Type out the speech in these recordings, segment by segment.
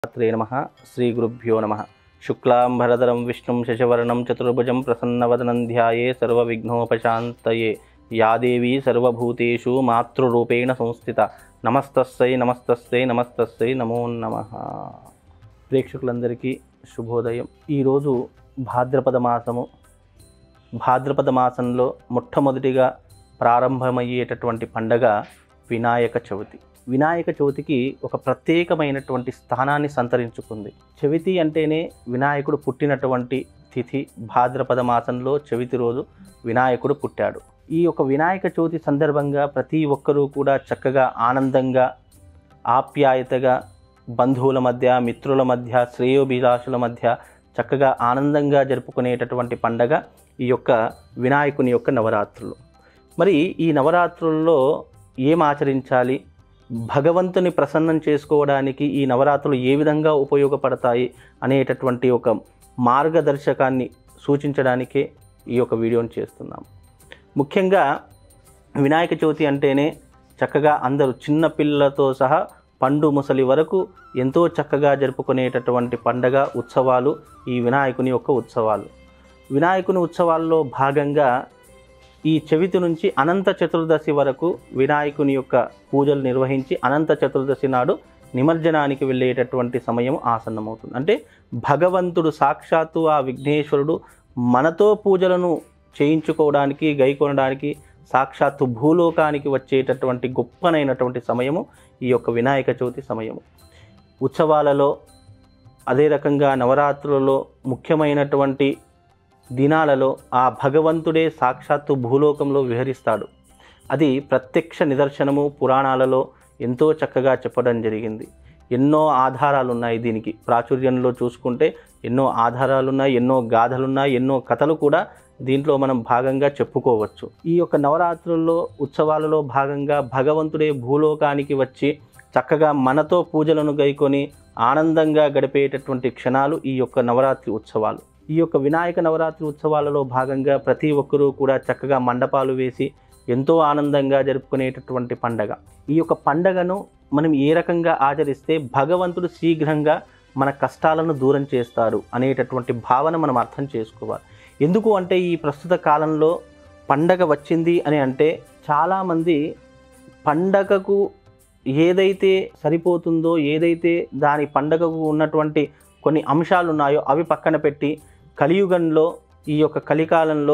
శ్రీమాత్రే నమ శ్రీ గురుభ్యో నమ శుక్లాంబరధరం విష్ణుం శశవర్ణం చతుర్భుజం ప్రసన్నవదనం ధ్యాయే సర్వవిఘ్నోపశాంతయే యా దేవీ సర్వభూతేషు మాతృరూపేణ సంస్థిత నమస్తస్సై నమస్తస్సై నమస్తస్సై నమో నమ ప్రేక్షకులందరికీ శుభోదయం ఈరోజు భాద్రపద మాసము భాద్రపద మాసంలో మొట్టమొదటిగా ప్రారంభమయ్యేటటువంటి పండగ వినాయక చవితి వినాయక చవితికి ఒక ప్రత్యేకమైనటువంటి స్థానాన్ని సంతరించుకుంది చవితి అంటేనే వినాయకుడు పుట్టినటువంటి తిథి భాద్రపద మాసంలో చవితి రోజు వినాయకుడు పుట్టాడు ఈ యొక్క వినాయక చవితి సందర్భంగా ప్రతి ఒక్కరూ కూడా చక్కగా ఆనందంగా ఆప్యాయతగా బంధువుల మధ్య మిత్రుల మధ్య శ్రేయోభిలాషుల మధ్య చక్కగా ఆనందంగా జరుపుకునేటటువంటి పండగ ఈ యొక్క వినాయకుని యొక్క నవరాత్రులు మరి ఈ నవరాత్రుల్లో ఏం ఆచరించాలి భగవంతుని ప్రసన్నం చేసుకోవడానికి ఈ నవరాత్రులు ఏ విధంగా ఉపయోగపడతాయి అనేటటువంటి ఒక మార్గదర్శకాన్ని సూచించడానికే ఈ యొక్క వీడియోని చేస్తున్నాం ముఖ్యంగా వినాయక చవితి అంటేనే చక్కగా అందరూ చిన్న పిల్లలతో సహా పండు ముసలి వరకు ఎంతో చక్కగా జరుపుకునేటటువంటి పండగ ఉత్సవాలు ఈ వినాయకుని యొక్క ఉత్సవాలు వినాయకుని ఉత్సవాల్లో భాగంగా ఈ చవితి నుంచి అనంత చతుర్దశి వరకు వినాయకుని యొక్క పూజలు నిర్వహించి అనంత చతుర్దశి నాడు నిమజ్జనానికి వెళ్ళేటటువంటి సమయం ఆసన్నమవుతుంది అంటే భగవంతుడు సాక్షాత్తు ఆ విఘ్నేశ్వరుడు మనతో పూజలను చేయించుకోవడానికి గైకొనడానికి సాక్షాత్తు భూలోకానికి వచ్చేటటువంటి గొప్పనైనటువంటి సమయము ఈ యొక్క వినాయక చవితి సమయము ఉత్సవాలలో అదే రకంగా నవరాత్రులలో ముఖ్యమైనటువంటి దినాలలో ఆ భగవంతుడే సాక్షాత్తు భూలోకంలో విహరిస్తాడు అది ప్రత్యక్ష నిదర్శనము పురాణాలలో ఎంతో చక్కగా చెప్పడం జరిగింది ఎన్నో ఆధారాలు ఉన్నాయి దీనికి ప్రాచుర్యంలో చూసుకుంటే ఎన్నో ఆధారాలు ఉన్నాయి ఎన్నో గాథలున్నాయి ఎన్నో కథలు కూడా దీంట్లో మనం భాగంగా చెప్పుకోవచ్చు ఈ యొక్క నవరాత్రుల్లో ఉత్సవాలలో భాగంగా భగవంతుడే భూలోకానికి వచ్చి చక్కగా మనతో పూజలను గైకొని ఆనందంగా గడిపేటటువంటి క్షణాలు ఈ యొక్క నవరాత్రి ఉత్సవాలు ఈ యొక్క వినాయక నవరాత్రి ఉత్సవాలలో భాగంగా ప్రతి ఒక్కరూ కూడా చక్కగా మండపాలు వేసి ఎంతో ఆనందంగా జరుపుకునేటటువంటి పండగ ఈ యొక్క పండగను మనం ఏ రకంగా ఆచరిస్తే భగవంతుడు శీఘ్రంగా మన కష్టాలను దూరం చేస్తాడు అనేటటువంటి భావన మనం అర్థం చేసుకోవాలి ఎందుకు అంటే ఈ ప్రస్తుత కాలంలో పండగ వచ్చింది అని అంటే చాలామంది పండగకు ఏదైతే సరిపోతుందో ఏదైతే దాని పండగకు ఉన్నటువంటి కొన్ని అంశాలు ఉన్నాయో అవి పక్కన పెట్టి కలియుగంలో ఈ యొక్క కలికాలంలో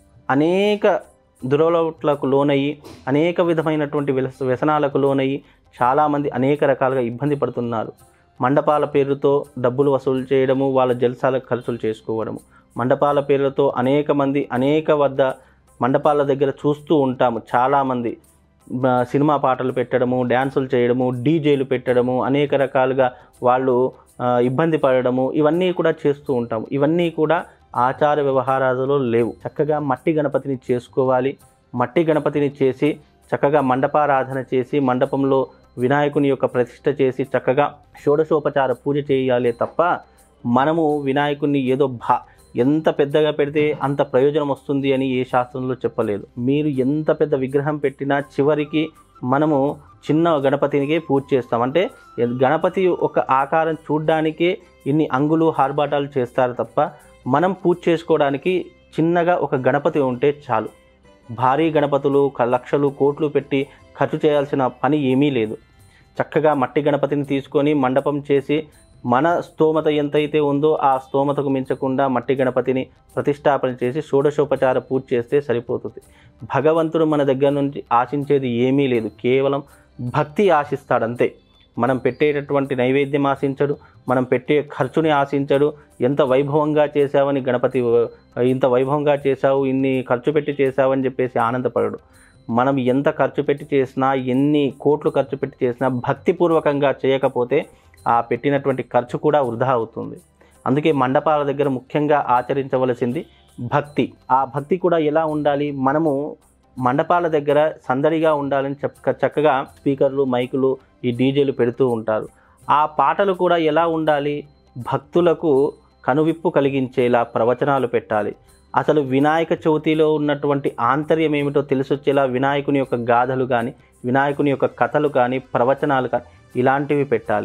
అనేక దురలవాట్లకు లోనయ్యి అనేక విధమైనటువంటి వ్యస వ్యసనాలకు లోనయ్యి చాలామంది అనేక రకాలుగా ఇబ్బంది పడుతున్నారు మండపాల పేరుతో డబ్బులు వసూలు చేయడము వాళ్ళ జల్సాలకు ఖర్చులు చేసుకోవడము మండపాల పేర్లతో అనేక మంది అనేక వద్ద మండపాల దగ్గర చూస్తూ ఉంటాము చాలామంది బ- సినిమా పాటలు పెట్టడము డ్యాన్సులు చేయడము డీజేలు పెట్టడము అనేక రకాలుగా వాళ్ళు ఆ, ఇబ్బంది పడడము ఇవన్నీ కూడా చేస్తూ ఉంటాము ఇవన్నీ కూడా ఆచార వ్యవహారాలలో లేవు చక్కగా మట్టి గణపతిని చేసుకోవాలి మట్టి గణపతిని చేసి చక్కగా మండపారాధన చేసి మండపంలో వినాయకుని యొక్క ప్రతిష్ఠ చేసి చక్కగా షోడశోపచార పూజ చేయాలి తప్ప మనము వినాయకుడిని ఏదో భా ఎంత పెద్దగా పెడితే అంత ప్రయోజనం వస్తుంది అని ఏ శాస్త్రంలో చెప్పలేదు మీరు ఎంత పెద్ద విగ్రహం పెట్టినా చివరికి మనము చిన్న గణపతినికే పూజ చేస్తాం అంటే గణపతి ఒక ఆకారం చూడ్డానికే ఇన్ని అంగులు హార్బాటాలు చేస్తారు తప్ప మనం పూజ చేసుకోవడానికి చిన్నగా ఒక గణపతి ఉంటే చాలు భారీ గణపతులు క- లక్షలు కోట్లు పెట్టి ఖర్చు చేయాల్సిన పని ఏమీ లేదు చక్కగా మట్టి గణపతిని తీసుకొని మండపం చేసి మన స్తోమత ఎంతైతే ఉందో ఆ స్తోమతకు మించకుండా మట్టి గణపతిని ప్రతిష్టాపన చేసి షోడశోపచార పూజ చేస్తే సరిపోతుంది భగవంతుడు మన దగ్గర నుంచి ఆశించేది ఏమీ లేదు కేవలం భక్తి ఆశిస్తాడు అంతే మనం పెట్టేటటువంటి నైవేద్యం ఆశించడు మనం పెట్టే ఖర్చుని ఆశించడు ఎంత వైభవంగా చేశావని గణపతి "ఆ, ఇంత వైభవంగా చేశావు ఇన్ని ఖర్చు పెట్టి చేశావని చెప్పేసి ఆనందపడడు మనం ఎంత ఖర్చు పెట్టి చేసినా ఎన్ని కోట్లు ఖర్చు పెట్టి చేసినా భక్తిపూర్వకంగా చేయకపోతే ఆ పెట్టినటువంటి ఖర్చు కూడా వృధా అవుతుంది అందుకే మండపాల దగ్గర ముఖ్యంగా ఆచరించవలసింది భక్తి ఆ భక్తి కూడా ఎలా ఉండాలి మనము మండపాల దగ్గర సందడిగా ఉండాలని చక్క చక్కగా స్పీకర్లు మైకులు ఈ డీజేలు పెడుతూ ఉంటారు ఆ పాటలు కూడా ఎలా ఉండాలి భక్తులకు కనువిప్పు కలిగించేలా ప్రవచనాలు పెట్టాలి అసలు వినాయక చవితిలో ఉన్నటువంటి ఆంతర్యం ఏమిటో తెలిసొచ్చేలా వినాయకుని యొక్క గాథలు కానీ వినాయకుని యొక్క కథలు కానీ ప్రవచనాలు కానీ ఇలాంటివి పెట్టాలి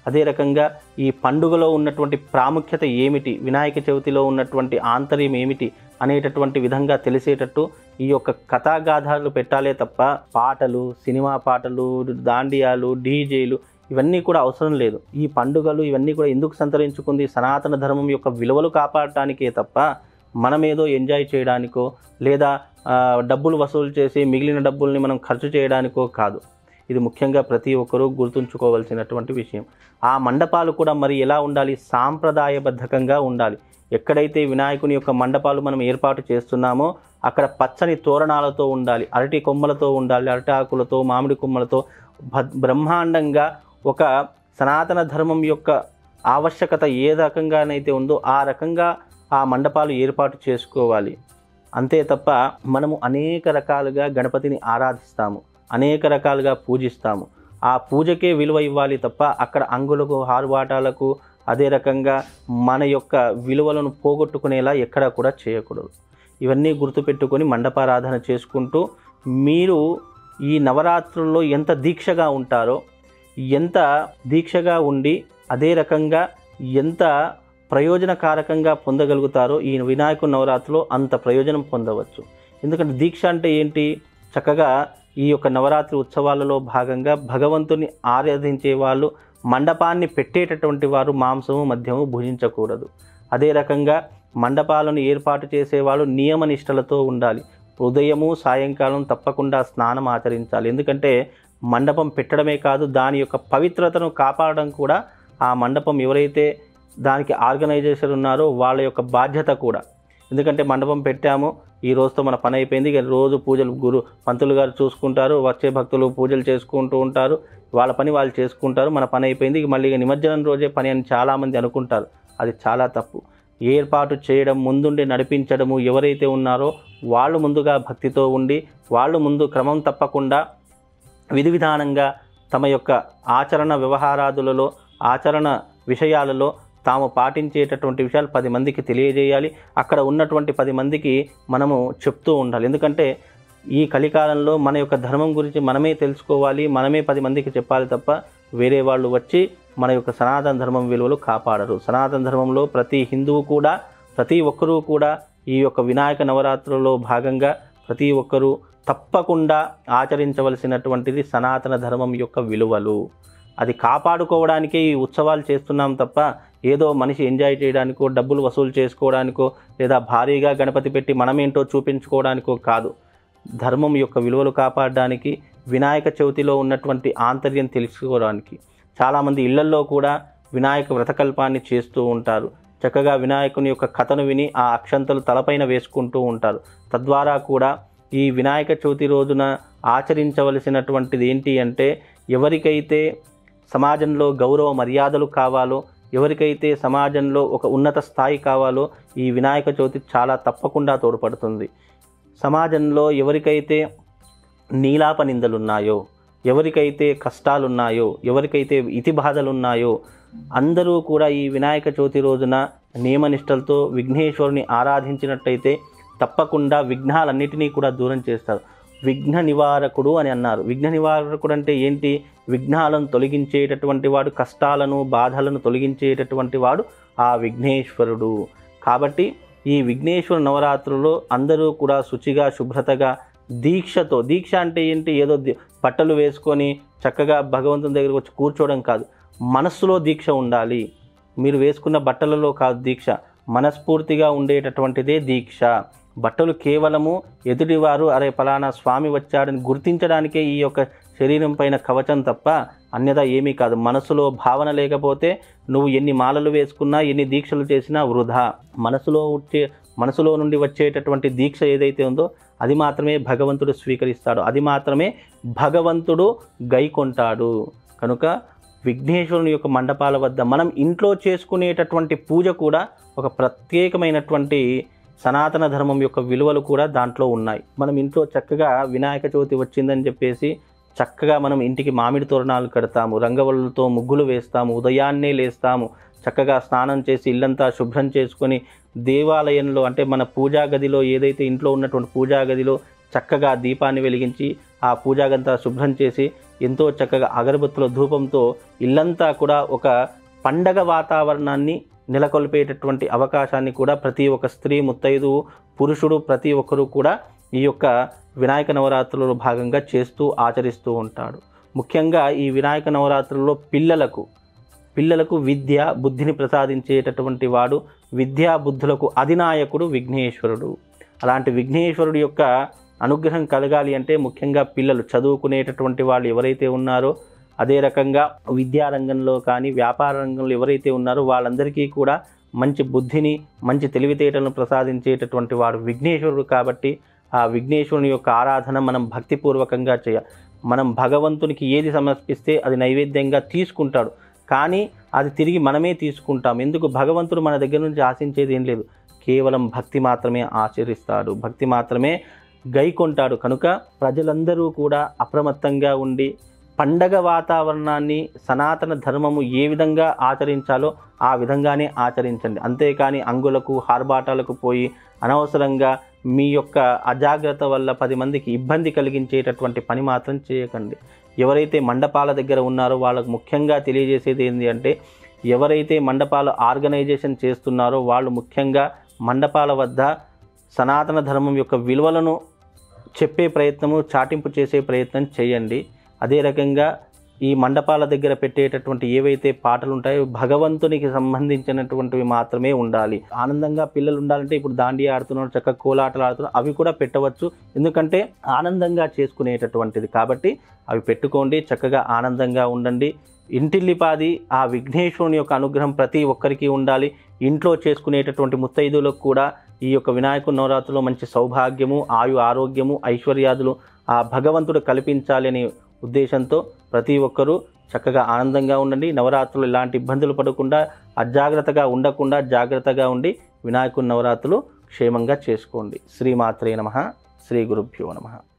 అదే రకంగా ఈ పండుగలో ఉన్నటువంటి ప్రాముఖ్యత ఏమిటి వినాయక చవితిలో ఉన్నటువంటి ఆంతర్యం ఏమిటి అనేటటువంటి విధంగా తెలిసేటట్టు ఈ యొక్క కథాగాథలు పెట్టాలే తప్ప పాటలు సినిమా పాటలు దాండియాలు డీజేలు ఇవన్నీ కూడా అవసరం లేదు ఈ పండుగలు ఇవన్నీ కూడా ఎందుకు సంతరించుకుంది సనాతన ధర్మం యొక్క విలువలు కాపాడటానికే తప్ప మనమేదో ఎంజాయ్ చేయడానికో లేదా ఆ, డబ్బులు వసూలు చేసి మిగిలిన డబ్బుల్ని మనం ఖర్చు చేయడానికో కాదు ఇది ముఖ్యంగా ప్రతి ఒక్కరూ గుర్తుంచుకోవాల్సినటువంటి విషయం ఆ మండపాలు కూడా మరి ఎలా ఉండాలి సాంప్రదాయబద్ధకంగా ఉండాలి ఎక్కడైతే వినాయకుని యొక్క మండపాలు మనం ఏర్పాటు చేస్తున్నామో అక్కడ పచ్చని తోరణాలతో ఉండాలి అరటి కొమ్మలతో ఉండాలి అరటి ఆకులతో మామిడి కొమ్మలతో భ- బ్రహ్మాండంగా ఒక సనాతన ధర్మం యొక్క ఆవశ్యకత ఏ రకంగానైతే ఉందో ఆ రకంగా ఆ మండపాలు ఏర్పాటు చేసుకోవాలి అంతే తప్ప మనము అనేక రకాలుగా గణపతిని ఆరాధిస్తాము అనేక రకాలుగా పూజిస్తాము ఆ పూజకే విలువ ఇవ్వాలి తప్ప అక్కడ అంగులకు హారుబాటాలకు అదే రకంగా మన యొక్క విలువలను పోగొట్టుకునేలా ఎక్కడా కూడా చేయకూడదు ఇవన్నీ గుర్తుపెట్టుకొని మండపారాధన చేసుకుంటూ మీరు ఈ నవరాత్రుల్లో ఎంత దీక్షగా ఉంటారో ఎంత దీక్షగా ఉండి అదే రకంగా ఎంత ప్రయోజనకారకంగా పొందగలుగుతారో ఈ వినాయక నవరాత్రిలో అంత ప్రయోజనం పొందవచ్చు ఎందుకంటే దీక్ష అంటే ఏంటి చక్కగా ఈ యొక్క నవరాత్రి ఉత్సవాలలో భాగంగా భగవంతుని ఆరాధించే వాళ్ళు మండపాన్ని పెట్టేటటువంటి వారు మాంసము మద్యము భుజించకూడదు అదే రకంగా మండపాలను ఏర్పాటు చేసేవాళ్ళు నియమనిష్టలతో ఉండాలి ఉదయము సాయంకాలం తప్పకుండా స్నానం ఆచరించాలి ఎందుకంటే మండపం పెట్టడమే కాదు దాని యొక్క పవిత్రతను కాపాడడం కూడా ఆ మండపం ఎవరైతే దానికి ఆర్గనైజేషన్ ఉన్నారో వాళ్ళ యొక్క బాధ్యత కూడా ఎందుకంటే మండపం పెట్టాము ఈ రోజుతో మన పని అయిపోయింది ఇక రోజు పూజలు గురు పంతులు గారు చూసుకుంటారు వచ్చే భక్తులు పూజలు చేసుకుంటూ ఉంటారు వాళ్ళ పని వాళ్ళు చేసుకుంటారు మన పని అయిపోయింది ఇక మళ్ళీ ఇక నిమజ్జనం రోజే పని అని చాలామంది అనుకుంటారు అది చాలా తప్పు ఏర్పాటు చేయడం ముందుండి నడిపించడము ఎవరైతే ఉన్నారో వాళ్ళు ముందుగా భక్తితో ఉండి వాళ్ళు ముందు క్రమం తప్పకుండా విధి విధానంగా తమ యొక్క ఆచరణ వ్యవహారాదులలో ఆచరణ విషయాలలో తాము పాటించేటటువంటి విషయాలు పది మందికి తెలియజేయాలి అక్కడ ఉన్నటువంటి పది మందికి మనము చెప్తూ ఉండాలి ఎందుకంటే ఈ కలికాలంలో మన యొక్క ధర్మం గురించి మనమే తెలుసుకోవాలి మనమే పది మందికి చెప్పాలి తప్ప వేరే వాళ్ళు వచ్చి మన యొక్క సనాతన ధర్మం విలువలు కాపాడరు సనాతన ధర్మంలో ప్రతి హిందువు కూడా ప్రతి ఒక్కరూ కూడా ఈ యొక్క వినాయక నవరాత్రులలో భాగంగా ప్రతి ఒక్కరూ తప్పకుండా ఆచరించవలసినటువంటిది సనాతన ధర్మం యొక్క విలువలు అది కాపాడుకోవడానికే ఈ ఉత్సవాలు చేస్తున్నాం తప్ప ఏదో మనిషి ఎంజాయ్ చేయడానికో డబ్బులు వసూలు చేసుకోవడానికో లేదా భారీగా గణపతి పెట్టి మనమేంటో చూపించుకోవడానికో కాదు ధర్మం యొక్క విలువలు కాపాడడానికి వినాయక చవితిలో ఉన్నటువంటి ఆంతర్యం తెలుసుకోవడానికి చాలామంది ఇళ్లల్లో కూడా వినాయక వ్రతకల్పాన్ని చేస్తూ ఉంటారు చక్కగా వినాయకుని యొక్క కథను విని ఆ అక్షంతలు తలపైన వేసుకుంటూ ఉంటారు తద్వారా కూడా ఈ వినాయక చవితి రోజున ఆచరించవలసినటువంటిది ఏంటి అంటే ఎవరికైతే సమాజంలో గౌరవ మర్యాదలు కావాలో ఎవరికైతే సమాజంలో ఒక ఉన్నత స్థాయి కావాలో ఈ వినాయక చవితి చాలా తప్పకుండా తోడ్పడుతుంది సమాజంలో ఎవరికైతే నీలాప నిందలున్నాయో ఎవరికైతే కష్టాలున్నాయో ఎవరికైతే ఇతి బాధలున్నాయో అందరూ కూడా ఈ వినాయక చవితి రోజున నియమనిష్టలతో విఘ్నేశ్వరుని ఆరాధించినట్టయితే తప్పకుండా విఘ్నాలన్నిటినీ కూడా దూరం చేస్తారు విఘ్న నివారకుడు అని అన్నారు విఘ్న నివారకుడు అంటే ఏంటి విఘ్నాలను తొలగించేటటువంటి వాడు కష్టాలను బాధలను తొలగించేటటువంటి వాడు ఆ విఘ్నేశ్వరుడు కాబట్టి ఈ విఘ్నేశ్వర నవరాత్రుల్లో అందరూ కూడా శుచిగా శుభ్రతగా దీక్షతో దీక్ష అంటే ఏంటి ఏదో ది- బట్టలు వేసుకొని చక్కగా భగవంతుని దగ్గరకు వచ్చి కూర్చోవడం కాదు మనస్సులో దీక్ష ఉండాలి మీరు వేసుకున్న బట్టలలో కాదు దీక్ష మనస్ఫూర్తిగా ఉండేటటువంటిదే దీక్ష బట్టలు కేవలము ఎదుటివారు అరే ఫలానా స్వామి వచ్చాడని గుర్తించడానికే ఈ యొక్క శరీరం పైన కవచం తప్ప అన్యదా ఏమీ కాదు మనసులో భావన లేకపోతే నువ్వు ఎన్ని మాలలు వేసుకున్నా ఎన్ని దీక్షలు చేసినా వృధా మనసులో వచ్చే మనసులో నుండి వచ్చేటటువంటి దీక్ష ఏదైతే ఉందో అది మాత్రమే భగవంతుడు స్వీకరిస్తాడు అది మాత్రమే భగవంతుడు గైకొంటాడు కనుక విఘ్నేశ్వరుని యొక్క మండపాల వద్ద మనం ఇంట్లో చేసుకునేటటువంటి పూజ కూడా ఒక ప్రత్యేకమైనటువంటి సనాతన ధర్మం యొక్క విలువలు కూడా దాంట్లో ఉన్నాయి మనం ఇంట్లో చక్కగా వినాయక చవితి వచ్చిందని చెప్పేసి చక్కగా మనం ఇంటికి మామిడి తోరణాలు కడతాము రంగవల్లులతో ముగ్గులు వేస్తాము ఉదయాన్నే లేస్తాము చక్కగా స్నానం చేసి ఇల్లంతా శుభ్రం చేసుకొని దేవాలయంలో అంటే మన పూజా గదిలో ఏదైతే ఇంట్లో ఉన్నటువంటి పూజా గదిలో చక్కగా దీపాన్ని వెలిగించి ఆ పూజా గంతా శుభ్రం చేసి ఎంతో చక్కగా అగరబత్తుల ధూపంతో ఇల్లంతా కూడా ఒక పండగ వాతావరణాన్ని నెలకొల్పేటటువంటి అవకాశాన్ని కూడా ప్రతి ఒక్క స్త్రీ ముత్తైదు పురుషుడు ప్రతి ఒక్కరూ కూడా ఈ యొక్క వినాయక నవరాత్రులలో భాగంగా చేస్తూ ఆచరిస్తూ ఉంటాడు ముఖ్యంగా ఈ వినాయక నవరాత్రుల్లో పిల్లలకు పిల్లలకు విద్య బుద్ధిని ప్రసాదించేటటువంటి వాడు విద్యా బుద్ధులకు అధినాయకుడు విఘ్నేశ్వరుడు అలాంటి విఘ్నేశ్వరుడు యొక్క అనుగ్రహం కలగాలి అంటే ముఖ్యంగా పిల్లలు చదువుకునేటటువంటి వాళ్ళు ఎవరైతే ఉన్నారో అదే రకంగా విద్యారంగంలో కానీ వ్యాపార రంగంలో ఎవరైతే ఉన్నారో వాళ్ళందరికీ కూడా మంచి బుద్ధిని మంచి తెలివితేటలను ప్రసాదించేటటువంటి వాడు విఘ్నేశ్వరుడు కాబట్టి ఆ విఘ్నేశ్వరుని యొక్క ఆరాధన మనం భక్తిపూర్వకంగా చేయాలి మనం భగవంతునికి ఏది సమర్పిస్తే అది నైవేద్యంగా తీసుకుంటాడు కానీ అది తిరిగి మనమే తీసుకుంటాం ఎందుకు భగవంతుడు మన దగ్గర నుంచి ఆశించేది ఏం లేదు కేవలం భక్తి మాత్రమే ఆచరిస్తాడు భక్తి మాత్రమే గైకొంటాడు కనుక ప్రజలందరూ కూడా అప్రమత్తంగా ఉండి పండగ వాతావరణాన్ని సనాతన ధర్మము ఏ విధంగా ఆచరించాలో ఆ విధంగానే ఆచరించండి అంతేకాని అంగులకు హార్బాటాలకు పోయి అనవసరంగా మీ యొక్క అజాగ్రత్త వల్ల పది మందికి ఇబ్బంది కలిగించేటటువంటి పని మాత్రం చేయకండి ఎవరైతే మండపాల దగ్గర ఉన్నారో వాళ్ళకు ముఖ్యంగా తెలియజేసేది ఏంటి అంటే ఎవరైతే మండపాల ఆర్గనైజేషన్ చేస్తున్నారో వాళ్ళు ముఖ్యంగా మండపాల వద్ద సనాతన ధర్మం యొక్క విలువలను చెప్పే ప్రయత్నము చాటింపు చేసే ప్రయత్నం చేయండి అదే రకంగా ఈ మండపాల దగ్గర పెట్టేటటువంటి ఏవైతే పాటలు ఉంటాయో భగవంతునికి సంబంధించినటువంటివి మాత్రమే ఉండాలి ఆనందంగా పిల్లలు ఉండాలంటే ఇప్పుడు దాండియా ఆడుతున్నారు చక్కగా కోలాటలు ఆడుతున్నారు అవి కూడా పెట్టవచ్చు ఎందుకంటే ఆనందంగా చేసుకునేటటువంటిది కాబట్టి అవి పెట్టుకోండి చక్కగా ఆనందంగా ఉండండి ఇంటిల్లిపాది ఆ విఘ్నేశ్వరుని యొక్క అనుగ్రహం ప్రతి ఒక్కరికి ఉండాలి ఇంట్లో చేసుకునేటటువంటి ముత్తైదులకు కూడా ఈ యొక్క వినాయక నవరాత్రిలో మంచి సౌభాగ్యము ఆయు ఆరోగ్యము ఐశ్వర్యాదులు ఆ భగవంతుడు కల్పించాలి అనే ఉద్దేశంతో ప్రతి ఒక్కరూ చక్కగా ఆనందంగా ఉండండి నవరాత్రులు ఎలాంటి ఇబ్బందులు పడకుండా అజాగ్రత్తగా ఉండకుండా జాగ్రత్తగా ఉండి వినాయకుని నవరాత్రులు క్షేమంగా చేసుకోండి శ్రీమాత్రే నమ శ్రీ గురుభ్యో నమ